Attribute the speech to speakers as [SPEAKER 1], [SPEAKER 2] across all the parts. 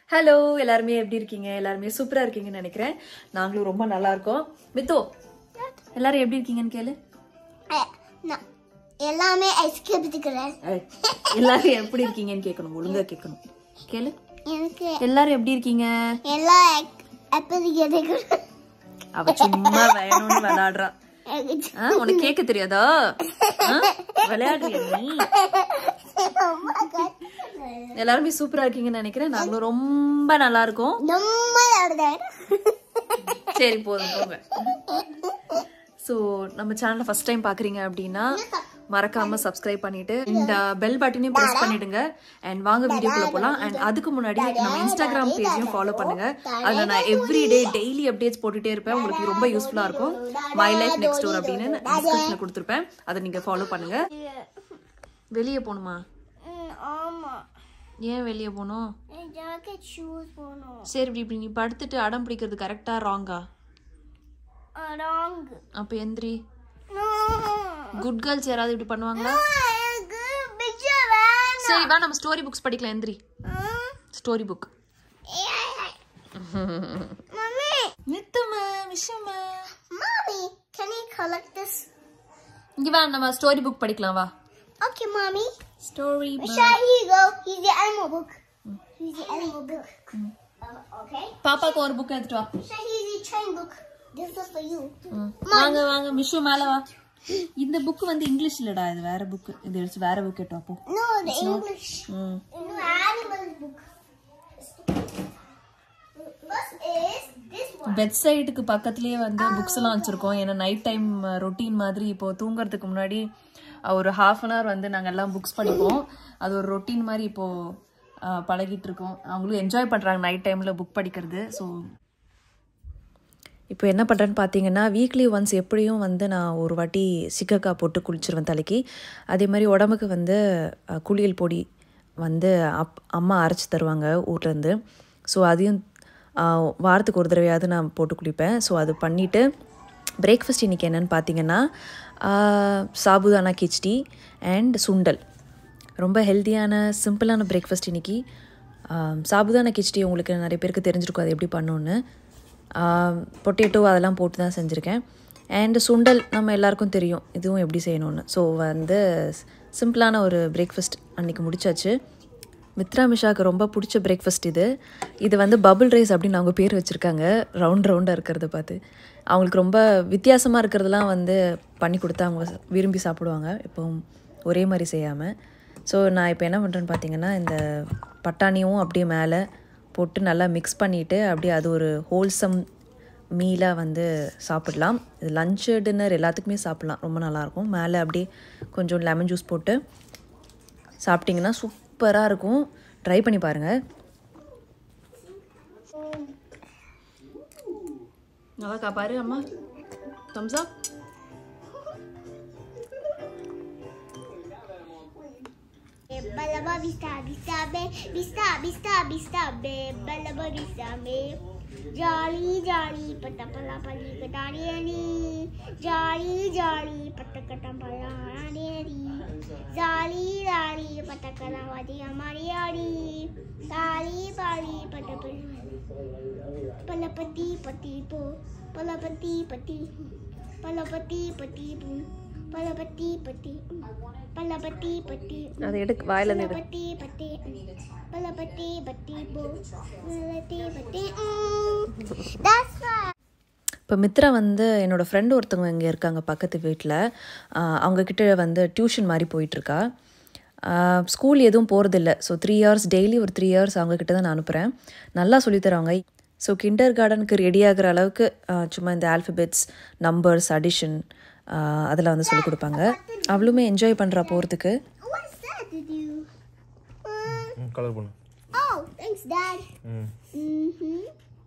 [SPEAKER 1] Hello எல்லாருமே எப்படி இருக்கீங்க எல்லாருமே சூப்பரா இருக்கீங்கன்னு நினைக்கிறேன் நாங்களும் ரொம்ப நல்லா இருக்கோம் மித்தோ எல்லாரும் எப்படி இருக்கீங்கன்னு கேளு
[SPEAKER 2] அஹ், நான் எல்லாமே ஐஸ்கிரீம் எடுத்துக்கிறேன்
[SPEAKER 1] ஏய், எல்லாரும் எப்படி இருக்கீங்கன்னு கேட்கணும் ஒழுங்கா கேட்கணும் கேளு
[SPEAKER 2] எனக்கு
[SPEAKER 1] எல்லாரும் எப்படி இருக்கீங்க
[SPEAKER 2] எல்லா எப்படி எடுக்கிறேன்
[SPEAKER 1] அவ சும்மா வேணும்னு விளையாடுறா ஆ, உனக்கு கேட்க தெரியாதா ஆ, விளையாடுறியா நீ எல்லாருமே சூப்பரா இருக்கீங்கன்னு நினைக்கிறேன் நாங்களும் ரொம்ப நல்லா இருக்கோம்
[SPEAKER 2] ரொம்ப விளையாடுறேன்
[SPEAKER 1] சரி போதும் போங்க ஸோ நம்ம சேனலை ஃபர்ஸ்ட் டைம் பார்க்குறீங்க அப்படின்னா மறக்காம சப்ஸ்கிரைப் பண்ணிட்டு இந்த பெல் பட்டனையும் ப்ரெஸ் பண்ணிடுங்க அண்ட் வாங்க வீடியோக்குள்ள போகலாம் அண்ட் அதுக்கு முன்னாடி நம்ம இன்ஸ்டாகிராம் பேஜையும் ஃபாலோ பண்ணுங்க அதில் நான் எவ்ரி டே டெய்லி அப்டேட்ஸ் போட்டுட்டே இருப்பேன் உங்களுக்கு ரொம்ப யூஸ்ஃபுல்லாக இருக்கும் மை லைஃப் நெக்ஸ்ட் டோர் அப்படின்னு டிஸ்கிரிப்ஷனில் கொடுத்துருப்பேன் அதை நீங்கள் ஃபாலோ பண்ணுங்க வெளியே போகணுமா
[SPEAKER 2] ம், ஆமா
[SPEAKER 1] ஏன் வெளியே போகணும்
[SPEAKER 2] ஜாக்கெட் ஷூஸ் போகணும்
[SPEAKER 1] சரி இப்படி இப்படி நீ படுத்துட்டு அடம் பிடிக்கிறது கரெக்டா ராங்கா
[SPEAKER 2] ராங்
[SPEAKER 1] அப்போ எந்திரி குட் கேர்ள்ஸ் யாராவது இப்படி பண்ணுவாங்களா
[SPEAKER 2] எனக்கு பிக்சர் வேணும்
[SPEAKER 1] சரி வா நம்ம ஸ்டோரி புக்ஸ் படிக்கலாம் எந்திரி ஸ்டோரி புக்
[SPEAKER 2] மம்மி
[SPEAKER 1] நித்துமா விஷயமா
[SPEAKER 2] mommy can you collect this
[SPEAKER 1] இங்க வா நம்ம ஸ்டோரி புக் படிக்கலாம் வா
[SPEAKER 2] okay mommy
[SPEAKER 1] story
[SPEAKER 2] Misha, here you go. Here's the animal book. Here's the animal book. Uh, okay.
[SPEAKER 1] பாப்பாக்கு ஒரு புக் எடுத்துட்டு வா
[SPEAKER 2] Misha, here's the train book. This is for you.
[SPEAKER 1] ம். வாங்க வாங்க மிஷு மேல வா இந்த புக் வந்து இங்கிலீஷ் இல்லடா இது வேற புக் இது எடுத்து வேற புக் எடுத்து வா போ
[SPEAKER 2] No, the English.
[SPEAKER 1] ம்
[SPEAKER 2] No, animal book. First is this one.
[SPEAKER 1] Bed சைடுக்கு பக்கத்துலயே வந்து புக்ஸ் எல்லாம் வச்சிருக்கோம் ஏன்னா நைட் டைம் ரொட்டீன் மாதிரி இப்போ தூங்குறதுக்கு முன்னாடி அஹ், ஒரு ஹாஃப் அன் ஹவர் வந்து நாங்க எல்லாம் புக்ஸ் படிப்போம் அது ஒரு ரொட்டீன் மாதிரி இப்போ அஹ், பழகிட்டு இருக்கோம் அவங்களும் என்ஜாய் பண்றாங்க நைட் டைம்ல புக் படிக்கிறது ஸோ இப்போ என்ன பண்ணுறேன்னு பார்த்தீங்கன்னா வீக்லி ஒன்ஸ் எப்படியும் வந்து நான் ஒரு வாட்டி சிக்கக்காய் போட்டு குளிச்சிருவேன் தலைக்கு அதே மாதிரி உடம்புக்கு வந்து அஹ், குளியல் பொடி வந்து அப் அம்மா அரைச்சி தருவாங்க ஊர்லேருந்து ஸோ அதையும் அஹ், வாரத்துக்கு ஒரு தடவையாவது நான் போட்டு குளிப்பேன் ஸோ அது பண்ணிவிட்டு பிரேக்ஃபாஸ்ட் இன்றைக்கி என்னென்னு பார்த்தீங்கன்னா அஹ், சாபுதானா கிச்டி அண்ட் சுண்டல் ரொம்ப ஹெல்த்தியான சிம்பிளான பிரேக்ஃபாஸ்ட் இன்றைக்கி சாபுதானா கிச்சடி உங்களுக்கு நிறைய பேருக்கு தெரிஞ்சிருக்கும் அது எப்படி பண்ணணுன்னு பொட்டேட்டோ அதெல்லாம் போட்டு தான் செஞ்சுருக்கேன் அண்ட் சுண்டல் நம்ம எல்லாருக்கும் தெரியும் இதுவும் எப்படி செய்யணும்னு ஸோ வந்து சிம்பிளான ஒரு பிரேக்ஃபாஸ்ட் அன்றைக்கி முடிச்சாச்சு மித்ரா மிஷாவுக்கு ரொம்ப பிடிச்ச பிரேக்ஃபாஸ்ட் இது இது வந்து பபுள் ரைஸ் அப்படின்னு அவங்க பேர் வச்சுருக்காங்க ரவுண்ட் ரவுண்டாக இருக்கிறத பார்த்து அவங்களுக்கு ரொம்ப வித்தியாசமாக இருக்கிறதெல்லாம் வந்து பண்ணி கொடுத்தா அவங்க விரும்பி சாப்பிடுவாங்க இப்போ ஒரே மாதிரி செய்யாமல் ஸோ நான் இப்போ என்ன பண்ணுறேன்னு பார்த்தீங்கன்னா இந்த பட்டாணியும் அப்படியே மேலே போட்டு நல்லா மிக்ஸ் பண்ணிவிட்டு அப்படியே அது ஒரு ஹோல்சம் மீலாக வந்து சாப்பிடலாம் இது லஞ்சு டின்னர் எல்லாத்துக்குமே சாப்பிட்லாம் ரொம்ப நல்லாயிருக்கும் மேலே அப்படியே கொஞ்சம் லெமன் ஜூஸ் போட்டு சாப்பிட்டிங்கன்னா சூப்பராக இருக்கும் ட்ரை பண்ணி பாருங்கள் நல்லா பாரு அம்மா thumbs up
[SPEAKER 2] Balaba vista vista be vista vista vista be balaba vista be jolly jolly pata pala pali kadari ani jolly jolly pata kata pala ani jolly jolly pata kala wadi amari ari tali pali pata pali palapati pati po palapati pati palapati pati po palapati pati palapati pati
[SPEAKER 1] அதை எடுக்க வாயிலேருந்து எடு
[SPEAKER 2] பட்டி பட்டி பலபட்டி பட்டி போ பலபட்டி பட்டி That's right.
[SPEAKER 1] இப்போ மித்ரா வந்து என்னோடய ஃப்ரெண்டு ஒருத்தவங்க இங்கே இருக்காங்க பக்கத்து வீட்டில் அவங்கக்கிட்ட வந்து டியூஷன் மாதிரி போயிட்டுருக்கா ஸ்கூல் எதுவும் போகிறதில்ல ஸோ த்ரீ ஹவர்ஸ் டெய்லி ஒரு த்ரீ ஹவர்ஸ் அவங்கக்கிட்ட தான் நான் அனுப்புகிறேன் நல்லா சொல்லித் தருவாங்க ஸோ கிண்டர் கார்டனுக்கு ரெடி ஆகிற அளவுக்கு ஆஹ், சும்மா இந்த ஆல்ஃபபெட்ஸ் நம்பர்ஸ் அடிஷன் அதெல்லாம் வந்து சொல்லிக் கொடுப்பாங்க அவளுமே என்ஜாய் பண்ணுறா போகிறதுக்கு
[SPEAKER 2] What's that to do? Uh,
[SPEAKER 3] colour பண்ணு
[SPEAKER 2] oh, thanks, Dad.
[SPEAKER 3] ம்
[SPEAKER 2] Mm-hmm.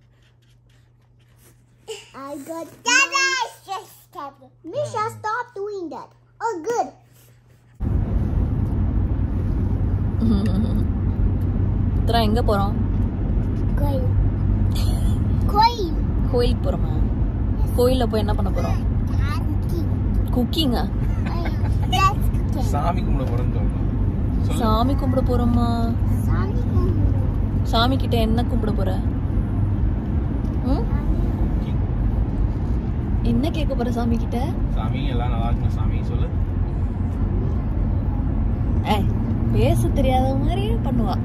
[SPEAKER 2] I got Dad, I just tapped it. Misha, stop doing that. Oh, good.
[SPEAKER 1] Mitra எங்கே போகிறோம்
[SPEAKER 2] Coil. Coil.
[SPEAKER 1] கோயிலுக்கு போகிறோமா கோயிலில் போய் என்ன பண்ண போகிறோம்
[SPEAKER 2] Cooking.
[SPEAKER 1] குக்கிங்கா
[SPEAKER 2] That's cooking.
[SPEAKER 3] சாமி கும்பிட போறேன்னு சொல்லணும் சொல்லு
[SPEAKER 1] சாமி கும்பிட போகிறோமா
[SPEAKER 2] Sonic Moon.
[SPEAKER 1] சாமி கிட்ட என்ன கும்பிட போற ம்? என்ன கேட்க போற சாமி கிட்ட
[SPEAKER 3] சாமி எல்லாம் நல்லா இருக்கணும் சாமி சொல்லு
[SPEAKER 1] ஏய் பேச தெரியாத மாதிரி பண்ணுவா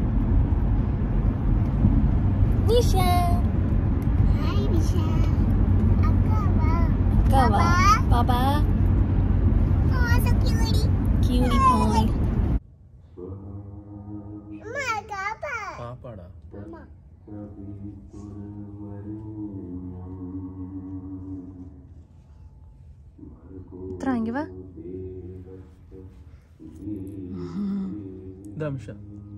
[SPEAKER 1] நிஷா
[SPEAKER 2] ஹாய் விஷா அக்காவா
[SPEAKER 1] அக்காவா பாப்பா
[SPEAKER 2] Oh, so cute.
[SPEAKER 1] கியூரி பாய்
[SPEAKER 2] அம்மா காப்பா
[SPEAKER 3] பாப்பாடா
[SPEAKER 2] அம்மா
[SPEAKER 1] மித்ரா இங்க வா
[SPEAKER 3] இந்த அம்ஷா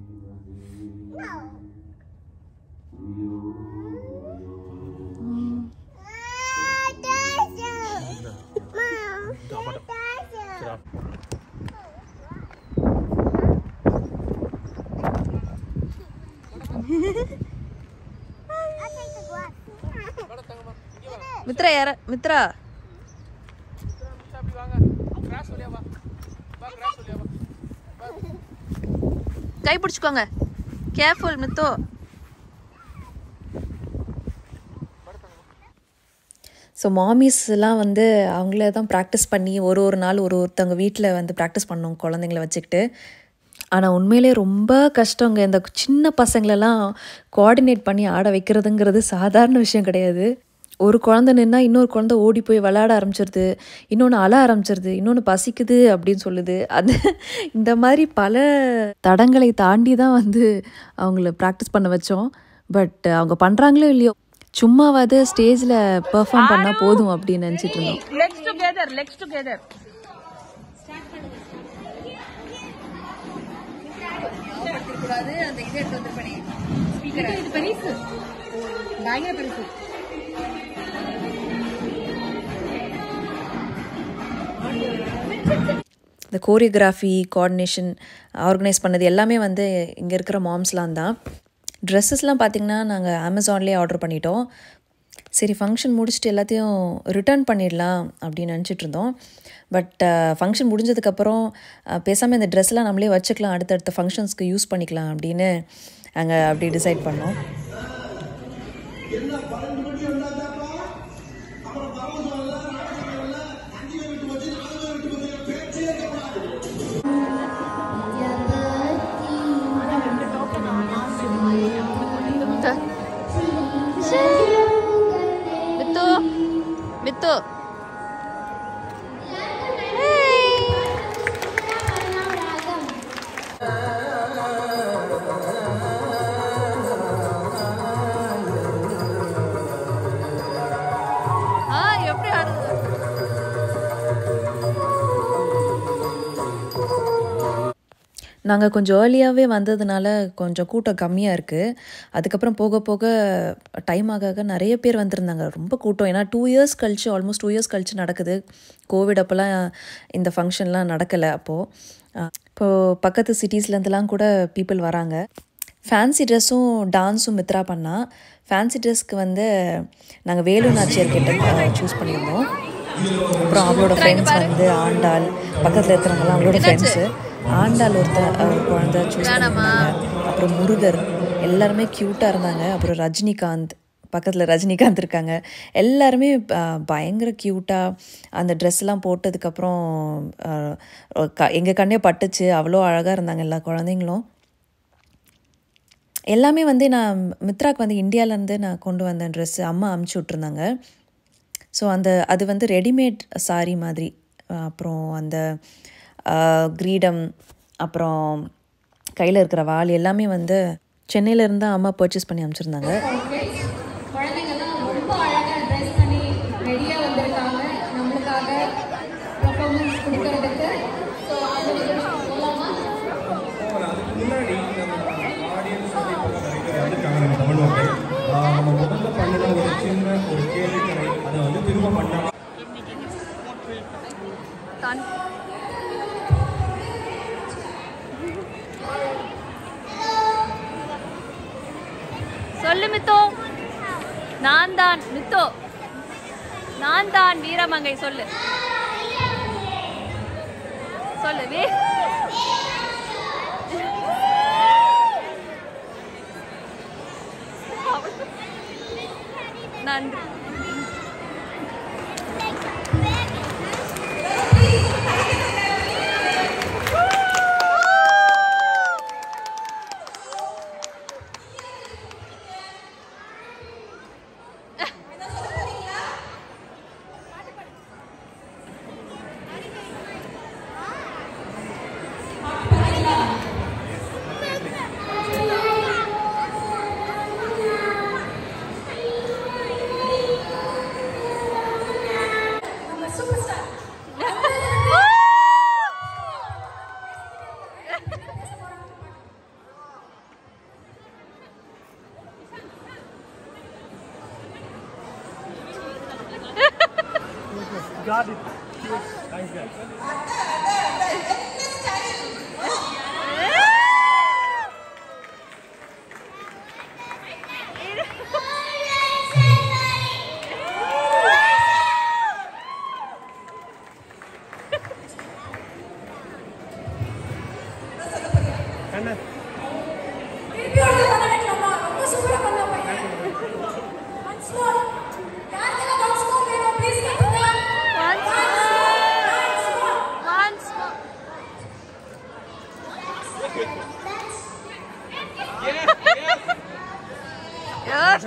[SPEAKER 2] Ah, Tasha. Mom,
[SPEAKER 3] இந்த அப்பாடா
[SPEAKER 2] Tasha.
[SPEAKER 3] சரி
[SPEAKER 2] I'll take the glass.
[SPEAKER 1] Mitra யார மித்ரா கை பிடிச்சுக்கோங்க கேர்ஃபுல் மித்தோ ஸோ மாமிஸ்லாம் வந்து அவங்களே தான் ப்ராக்டிஸ் பண்ணி ஒரு ஒரு நாள் ஒரு ஒருத்தவங்க வீட்டில் வந்து ப்ராக்டிஸ் பண்ணோம் குழந்தைங்கள வச்சுக்கிட்டு ஆனால் உண்மையிலே ரொம்ப கஷ்டங்க இந்த சின்ன பசங்களெல்லாம் கோஆர்டினேட் பண்ணி ஆட வைக்கிறதுங்கிறது சாதாரண விஷயம் கிடையாது ஒரு குழந்தை நின்னா இன்னொரு குழந்தை ஓடி போய் விளையாட ஆரம்பிச்சிருது இன்னொன்று அழ ஆரம்பிச்சிருது இன்னொன்று பசிக்குது அப்படின்னு சொல்லுது அது இந்த மாதிரி பல தடங்களை தாண்டி தான் வந்து அவங்கள ப்ராக்டிஸ் பண்ண வச்சோம் பட் அவங்க பண்ணுறாங்களோ இல்லையோ சும்மாவாவது ஸ்டேஜில் பெர்ஃபார்ம் பண்ணால் போதும் அப்படின்னு நினச்சிட்டு இருந்தோம்
[SPEAKER 4] legs together legs together இது பெருசு பயங்கர பெருசு
[SPEAKER 1] இந்த கோரியோகிராஃபி கோஆர்டினேஷன் ஆர்கனைஸ் பண்ணது எல்லாமே வந்து இங்கே இருக்கிற மாம்ஸ்லாம் தான் ட்ரெஸ்ஸஸ்லாம் பார்த்திங்கன்னா நாங்கள் அமேசான்லேயே ஆர்டர் பண்ணிட்டோம் சரி ஃபங்க்ஷன் முடிச்சுட்டு எல்லாத்தையும் ரிட்டர்ன் பண்ணிடலாம் அப்படின்னு நினச்சிட்டு இருந்தோம் பட் ஃபங்க்ஷன் முடிஞ்சதுக்கப்புறம் பேசாமல் இந்த ட்ரெஸ்லாம் நம்மளே வச்சுக்கலாம் அடுத்தடுத்த ஃபங்க்ஷன்ஸ்க்கு யூஸ் பண்ணிக்கலாம் அப்படின்னு நாங்கள் அப்படி டிசைட் பண்ணோம் மித்து மித்து ஆ எப்படி ஆடுது நாங்கள் கொஞ்சம் ஏர்லியாகவே வந்ததுனால கொஞ்சம் கூட்டம் கம்மியாக இருக்குது அதுக்கப்புறம் போக போக டைம் ஆக ஆக நிறைய பேர் வந்திருந்தாங்க ரொம்ப கூட்டம் ஏன்னா டூ இயர்ஸ் கழிச்சு ஆல்மோஸ்ட் டூ இயர்ஸ் கழிச்சு நடக்குது கோவிட் அப்போல்லாம் இந்த ஃபங்க்ஷன்லாம் நடக்கலை அப்போது இப்போது பக்கத்து சிட்டிஸ்லேருந்துலாம் கூட பீப்புள் வராங்க ஃபேன்சி ட்ரெஸ்ஸும் டான்ஸும் மித்ரா பண்ணா ஃபேன்சி ட்ரெஸ்க்கு வந்து நாங்கள் வேலு நாச்சியார் கிட்ட சூஸ் பண்ணியிருந்தோம் அப்புறம் அவளோட ஃப்ரெண்ட்ஸ் வந்து ஆண்டாள் பக்கத்தில் இருக்கிறவங்கலாம் அவளோட ஃப்ரெண்ட்ஸு ஆண்டாள் ஒருத்தர் ஒரு குழந்தை சூஸ் பண்ணியிருந்தாங்க அப்புறம் முருகர் எல்லாருமே க்யூட்டாக இருந்தாங்க அப்புறம் ரஜினிகாந்த் பக்கத்தில் ரஜினிகாந்த் இருக்காங்க எல்லாருமே ப- பயங்கர க்யூட்டாக அந்த ட்ரெஸ்லாம் போட்டதுக்கப்புறம் எங்கள் கண்ணே பட்டுச்சு அவ்வளோ அழகாக இருந்தாங்க எல்லா குழந்தைங்களும் எல்லாமே வந்து நான் மித்ராக்கு வந்து இந்தியாவிலேருந்து நான் கொண்டு வந்த ட்ரெஸ்ஸு அம்மா அமுச்சு விட்ருந்தாங்க ஸோ அந்த அது வந்து ரெடிமேட் saree மாதிரி அஹ் அப்புறம் அந்த கிரீடம் அப்புறம் கையில் இருக்கிற வாள் எல்லாமே வந்து சென்னையில இருந்து தான் அம்மா பர்ச்சேஸ் பண்ணி அனுப்பிச்சிருந்தாங்க
[SPEAKER 5] குழந்தைங்கள்லாம் ரொம்ப அழகாக ட்ரெஸ் பண்ணி ரெடியாக வந்திருக்காங்க நம்மளுக்காக பர்ஃபார்மன்ஸ் கொடுக்கறதுக்கு ஸோ அந்த நிகழ்ச்சி போகலாமா
[SPEAKER 6] அதுக்கு முன்னாடி நம்ம ஆடியன்ஸ் வந்து இப்போ நிறைய பேர் வந்துட்டாங்க நம்ம தமிழ் மக்கள் ஆஹ் நம்ம முதல்ல பண்ணின ஒரு சின்ன ஒரு கேள்விக்கணை அதை வந்து திரும்ப பண்ணாம
[SPEAKER 4] சொல்லு மித்தோ நான் தான் மித்தோ நான் தான் வீரமங்கை சொல்லு சொல்லு வீ நன்றி Once more. Yes.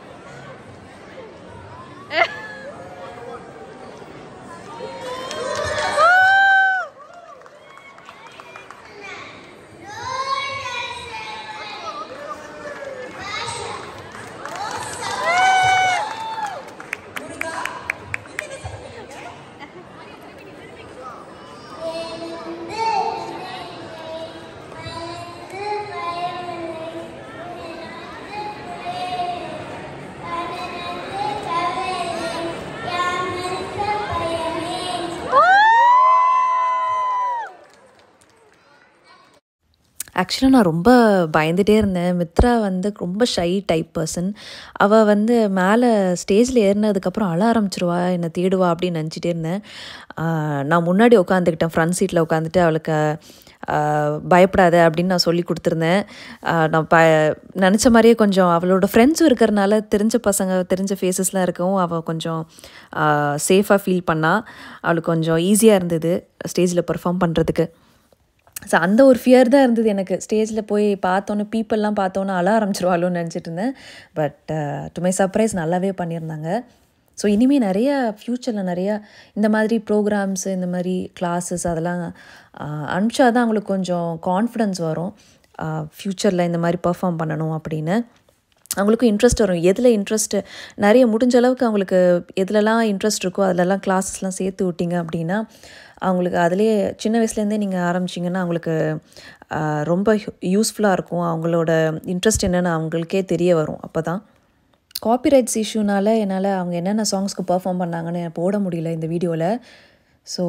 [SPEAKER 1] ஆக்சுவலாக நான் ரொம்ப பயந்துட்டே இருந்தேன் மித்ரா வந்து ரொம்ப ஷை டைப் பர்சன் அவள் வந்து மேலே ஸ்டேஜில் ஏறினதுக்கப்புறம் அழ ஆரம்பிச்சிருவா என்னை தேடுவா அப்படின்னு நினச்சிட்டே இருந்தேன் ஆஹ் நான் முன்னாடி உட்காந்துக்கிட்டேன் ஃப்ரண்ட் சீட்டில் உட்காந்துட்டு அவளுக்கு ஆஹ் பயப்படாத அப்படின்னு நான் சொல்லி கொடுத்துருந்தேன் ஆஹ் நான் ப நினச்ச மாதிரியே கொஞ்சம் அவளோட ஃப்ரெண்ட்ஸும் இருக்கிறனால தெரிஞ்ச பசங்க தெரிஞ்ச ஃபேஸஸ்லாம் இருக்கவும் அவள் கொஞ்சம் சேஃபாக ஃபீல் பண்ணா அவளுக்கு கொஞ்சம் ஈஸியாக இருந்தது ஸ்டேஜில் பெர்ஃபார்ம் பண்ணுறதுக்கு ஸோ அந்த ஒரு ஃபியர் தான் இருந்தது எனக்கு ஸ்டேஜில் போய் பார்த்தோன்னே பீப்புளெலாம் பார்த்தோன்னே அழ ஆரம்பிச்சிருவாளோன்னு நினச்சிட்டு இருந்தேன் பட் டு மை சர்ப்ரைஸ் நல்லாவே பண்ணியிருந்தாங்க ஸோ இனிமேல் நிறைய ஃப்யூச்சரில் நிறையா இந்த மாதிரி ப்ரோக்ராம்ஸு இந்த மாதிரி கிளாஸஸ் அதெல்லாம் அனுப்பிச்சா தான் அவங்களுக்கு கொஞ்சம் கான்ஃபிடென்ஸ் வரும் ஃப்யூச்சரில் இந்த மாதிரி பெர்ஃபார்ம் பண்ணணும் அப்படின்னு அவங்களுக்கும் இன்ட்ரெஸ்ட் வரும் எதில் இன்ட்ரெஸ்ட்டு நிறைய முடிஞ்ச அளவுக்கு அவங்களுக்கு எதுலலாம் இன்ட்ரெஸ்ட் இருக்கோ அதிலலாம் கிளாஸஸ்லாம் சேர்த்து விட்டீங்க அப்படின்னா அவங்களுக்கு அதுலேயே சின்ன வயசுலேருந்தே நீங்கள் ஆரம்பிச்சிங்கன்னா அவங்களுக்கு ஆஹ், ரொம்ப யூஸ்ஃபுல்லாக இருக்கும் அவங்களோட இன்ட்ரெஸ்ட் என்னென்னு அவங்களுக்கே தெரிய வரும் அப்போ தான் காப்பிரைட்ஸ் இஷ்யூனால என்னால் அவங்க என்னென்ன சாங்ஸ்க்கு பெர்ஃபார்ம் பண்ணாங்கன்னு போட முடியல இந்த வீடியோவில் ஸோ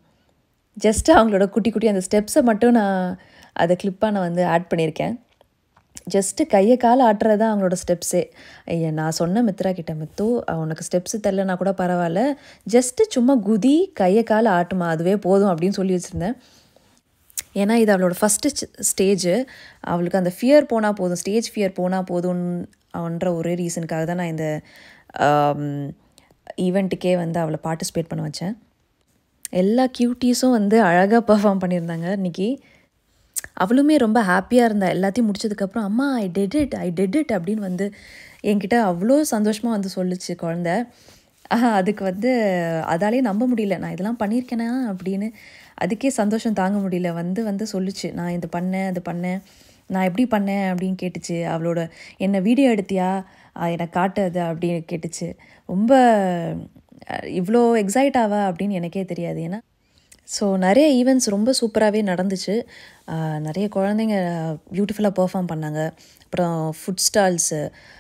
[SPEAKER 1] ஜஸ்ட் அவங்களோட குட்டி குட்டி அந்த ஸ்டெப்ஸை மட்டும் நான் அதை கிளிப்பாக நான் வந்து ஆட் பண்ணியிருக்கேன் ஜஸ்ட்டு கையை காலை ஆட்டுறது தான் அவங்களோட ஸ்டெப்ஸே ஐயா நான் சொன்ன மித்ரா கிட்ட மித்து உனக்கு ஸ்டெப்ஸு தெரிலனா கூட பரவாயில்ல ஜஸ்ட்டு சும்மா குதி கையை காலை ஆட்டுமா அதுவே போதும் அப்படின்னு சொல்லி வச்சுருந்தேன் ஏன்னா இது அவளோட ஃபஸ்ட்டு ஸ்டேஜு அவளுக்கு அந்த ஃபியர் போனால் போதும் ஸ்டேஜ் ஃபியர் போனால் போதும்ன்ற ஒரே ரீசனுக்காக தான் நான் இந்த ஈவெண்ட்டுக்கே வந்து அவளை பார்ட்டிசிபேட் பண்ண வச்சேன் எல்லா கியூட்டீஸும் வந்து அழகாக பெர்ஃபார்ம் பண்ணியிருந்தாங்க இன்னைக்கு அவளுமே ரொம்ப ஹாப்பியாக இருந்தா எல்லாத்தையும் முடிச்சதுக்கப்புறம் அம்மா I did it I did it அப்படின்னு வந்து என்கிட்ட அவ்வளோ சந்தோஷமாக வந்து சொல்லுச்சு குழந்த ஆஹா, அதுக்கு வந்து அதாலே நம்ப முடியல நான் இதெல்லாம் பண்ணியிருக்கேனா அப்படின்னு அதுக்கே சந்தோஷம் தாங்க முடியல வந்து வந்து சொல்லுச்சு நான் இது பண்ணேன் அது பண்ணேன் நான் எப்படி பண்ணேன் அப்படின்னு கேட்டுச்சு அவளோட என்ன வீடியோ எடுத்தியா ஆஹ் எனக்கு காட்டு அது அப்படின்னு கேட்டுச்சு ரொம்ப அஹ், இவ்வளோ எக்ஸைட் ஆவா அப்படின்னு எனக்கே தெரியாது ஏன்னா ஸோ நிறைய ஈவெண்ட்ஸ் ரொம்ப சூப்பராகவே நடந்துச்சு ஆஹ் நிறைய குழந்தைங்க பியூட்டிஃபுல்லாக பெர்ஃபார்ம் பண்ணாங்க அப்புறம் ஃபுட் ஸ்டால்ஸு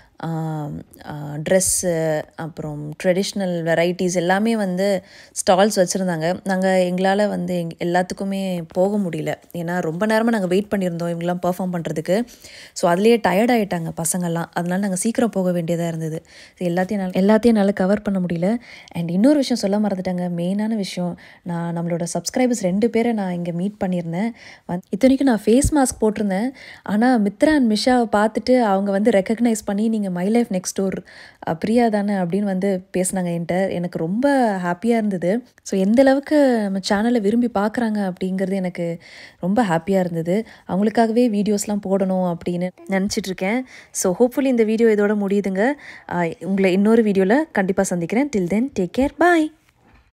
[SPEAKER 1] ட்ரெஸ்ஸு அப்புறம் ட்ரெடிஷ்னல் வெரைட்டிஸ் எல்லாமே வந்து ஸ்டால்ஸ் வச்சுருந்தாங்க நாங்கள் எங்களால் வந்து எங் எல்லாத்துக்குமே போக முடியல ஏன்னா ரொம்ப நேரமாக நாங்கள் வெயிட் பண்ணியிருந்தோம் இவங்கெல்லாம் பெர்ஃபார்ம் பண்ணுறதுக்கு ஸோ அதுலேயே டயர்ட் ஆகிட்டாங்க பசங்கள்லாம் அதனால நாங்கள் சீக்கிரம் போக வேண்டியதாக இருந்தது So எல்லாத்தையும் என்னால் எல்லாத்தையும் என்னால் கவர் பண்ண முடியல அண்ட் இன்னொரு விஷயம் சொல்ல மறந்துட்டாங்க மெயினான விஷயம் நான் நம்மளோட சப்ஸ்கிரைபர்ஸ் ரெண்டு பேரை நான் இங்கே மீட் பண்ணியிருந்தேன் வந்து இத்தனைக்கும் நான் ஃபேஸ் மாஸ்க் போட்டிருந்தேன் ஆனால் மித்ரா அண்ட் மிஷாவை பார்த்துட்டு அவங்க வந்து ரெக்கக்னைஸ் பண்ணி நீங்கள் my life next door Priya தானே அப்படின்னு வந்து பேசினாங்க என்கிட்ட எனக்கு ரொம்ப ஹாப்பியாக இருந்தது ஸோ எந்த அளவுக்கு நம்ம சேனலை விரும்பி பார்க்குறாங்க அப்படிங்கிறது எனக்கு ரொம்ப ஹாப்பியாக இருந்தது அவங்களுக்காகவே வீடியோஸ்லாம் போடணும் அப்படின்னு நினச்சிட்டு இருக்கேன் ஸோ ஹோப்ஃபுல்லி இந்த வீடியோ இதோட முடியுதுங்க ஆஹ் உங்களை இன்னொரு வீடியோவில் கண்டிப்பாக சந்திக்கிறேன் டில் தென் டேக் கேர் பாய்